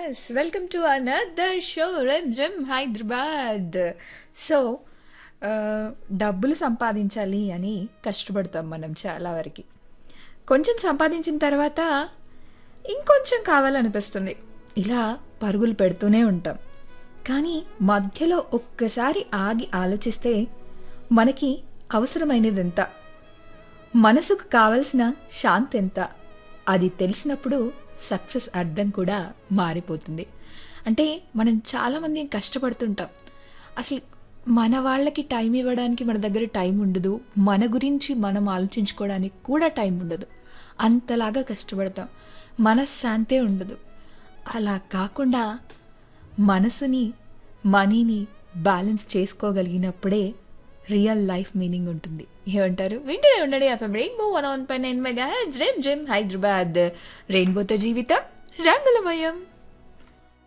yes welcome to another show Rem Gym Hyderabad so డబ్బులు సంపాదించాలి అని కష్టపడతాం మనం చాలా వరకు కొంచెం సంపాదించిన తర్వాత ఇంకొంచెం కావాలనిపిస్తుంది ఇలా పరుగులు పెడుతూనే ఉంటాం కానీ మధ్యలో ఒక్కసారి ఆగి ఆలోచిస్తే మనకి అవసరమైనది ఎంత మనసుకు కావలసిన శాంతి ఎంత అది తెలిసినప్పుడు సక్సెస్ అర్థం కూడా మారిపోతుంది అంటే మనం చాలామంది కష్టపడుతుంటాం అసలు మన వాళ్ళకి టైం ఇవ్వడానికి మన దగ్గర టైం ఉండదు మన గురించి మనం ఆలోచించుకోవడానికి కూడా టైం ఉండదు అంతలాగా కష్టపడతాం మనశ్శాంతే ఉండదు అలా కాకుండా మనసుని మనీని బ్యాలెన్స్ చేసుకోగలిగినప్పుడే రియల్ లైఫ్ మీనింగ్ ఉంటుంది ఏమంటారు వింటూనే ఉండండి ఎఫ్ఎం రెయిన్బో వన్ వన్ పై nine mega gym gym Hyderabad రెయిన్బోతో జీవితం రంగులమయం